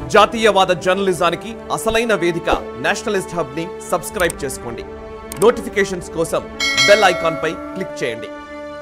జాతీయవాద జర్నలిజానికి అసలైన వేదిక నేషనలిస్ట్ హబ్ ని సబ్స్క్రైబ్ చేసుకోండి నోటిఫికేషన్స్ కోసం బెల్ ఐకాన్ పై క్లిక్ చేయండి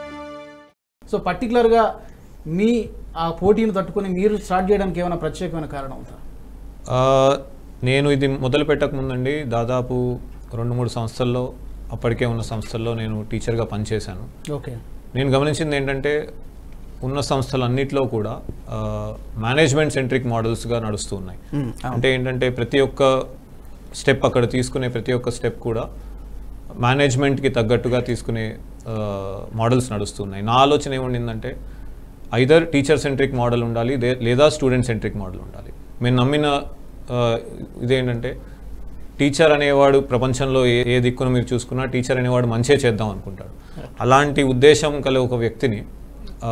సో పర్టికులర్గా మీ ఆ పోటీని తట్టుకొని మీరు స్టార్ట్ చేయడానికి ఏమైనా ప్రత్యేకమైన కారణం ఉందా ఆ, నేను ఇది మొదలు పెట్టక ముందండి దాదాపు రెండు మూడు సంస్థల్లో అప్పటికే ఉన్న సంస్థల్లో నేను టీచర్గా పనిచేశాను ఓకే నేను గమనించింది ఏంటంటే ఉన్న సంస్థలన్నిట్లో కూడా మేనేజ్మెంట్ సెంట్రిక్ మోడల్స్గా నడుస్తూ ఉన్నాయి అంటే ఏంటంటే ప్రతి ఒక్క స్టెప్ అక్కడ తీసుకునే ప్రతి ఒక్క స్టెప్ కూడా మేనేజ్మెంట్కి తగ్గట్టుగా తీసుకునే మోడల్స్ నడుస్తున్నాయి నా ఆలోచన ఏముండిందంటే ఐదర్ టీచర్ సెంట్రిక్ మోడల్ ఉండాలి దే- లేదా స్టూడెంట్ సెంట్రిక్ మోడల్ ఉండాలి మేము నమ్మిన ఆ, ఇదేంటంటే టీచర్ అనేవాడు ప్రపంచంలో ఏ ఏ దిక్కున మీరు చూసుకున్నా టీచర్ అనేవాడు మంచే చేద్దాం అనుకుంటాడు అలాంటి ఉద్దేశం కల ఒక వ్యక్తిని ఆ,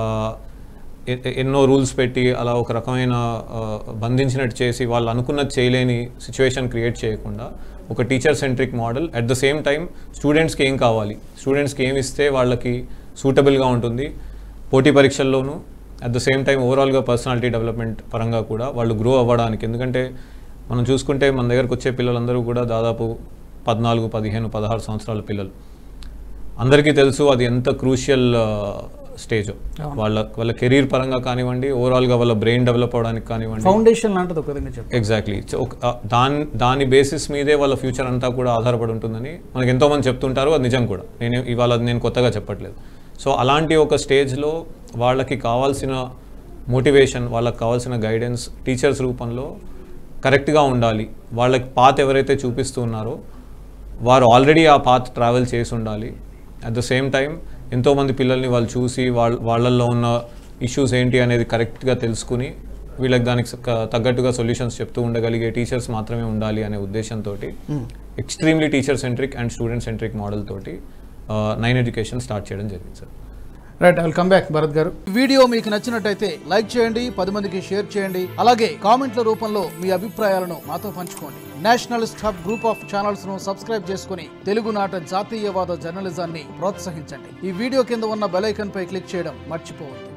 ఎ- ఎ- ఎన్నో రూల్స్ పెట్టి అలా ఒక రకమైన ఆ, బంధించినట్టు చేసి వాళ్ళు అనుకున్నది చేయలేని సిచ్యువేషన్ క్రియేట్ చేయకుండా ఒక teacher centric model at the same time స్టూడెంట్స్కి ఏం కావాలి స్టూడెంట్స్కి ఏమి ఇస్తే వాళ్ళకి సూటబుల్గా ఉంటుంది పోటీ పరీక్షల్లోనూ అట్ ద సేమ్ టైం ఓవరాల్గా పర్సనాలిటీ డెవలప్మెంట్ పరంగా కూడా వాళ్ళు గ్రో అవ్వడానికి ఎందుకంటే మనం చూసుకుంటే మన దగ్గరకు వచ్చే పిల్లలందరూ కూడా దాదాపు పద్నాలుగు పదిహేను పదహారు సంవత్సరాల పిల్లలు అందరికీ తెలుసు అది ఎంత క్రూషియల్ స్టేజ్ వాళ్ళ వాళ్ళ కెరీర్ పరంగా కానివ్వండి ఓవరాల్గా వాళ్ళ బ్రెయిన్ డెవలప్ అవడానికి కానివ్వండి ఫౌండేషన్ లాంటిది ఒక విధంగా చెప్పారు ఎగ్జాక్ట్లీ దాని దాని బేసిస్ మీదే వాళ్ళ ఫ్యూచర్ అంతా కూడా ఆధారపడి ఉంటుందని మనకి ఎంతోమంది చెప్తుంటారు అది నిజం కూడా నేను ఇవాళ అది నేను కొత్తగా చెప్పట్లేదు సో అలాంటి ఒక స్టేజ్లో వాళ్ళకి కావాల్సిన మోటివేషన్ వాళ్ళకి కావాల్సిన గైడెన్స్ టీచర్స్ రూపంలో కరెక్ట్గా ఉండాలి వాళ్ళకి పాత్ ఎవరైతే చూపిస్తూ ఉన్నారో వారు ఆల్రెడీ ఆ పాత్ ట్రావెల్ చేసి ఉండాలి అట్ ద సేమ్ టైం ఎంతోమంది పిల్లల్ని వాళ్ళు చూసి వాళ్ళ వాళ్ళల్లో ఉన్న ఇష్యూస్ ఏంటి అనేది కరెక్ట్గా తెలుసుకుని వీళ్ళకి దానికి స- తగ్గట్టుగా సొల్యూషన్స్ చెప్తూ ఉండగలిగే టీచర్స్ మాత్రమే ఉండాలి అనే ఉద్దేశంతో extremely teacher centric and student centric model తోటి నైన్ ఎడ్యుకేషన్ స్టార్ట్ చేయడం జరిగింది sir right I will come back Bharat garu video మీకు నచ్చినట్టయితే లైక్ చేయండి పది మందికి షేర్ చేయండి అలాగే కామెంట్ల రూపంలో మీ అభిప్రాయాలను మాతో పంచుకోండి nationalist hub group of channels ను సబ్స్క్రైబ్ చేసుకుని తెలుగునాట జాతీయవాద జర్నలిజాన్ని ప్రోత్సహించండి ఈ వీడియో కింద ఉన్న బెల్ ఐకాన్ పై క్లిక్ చేయడం మర్చిపోవద్దు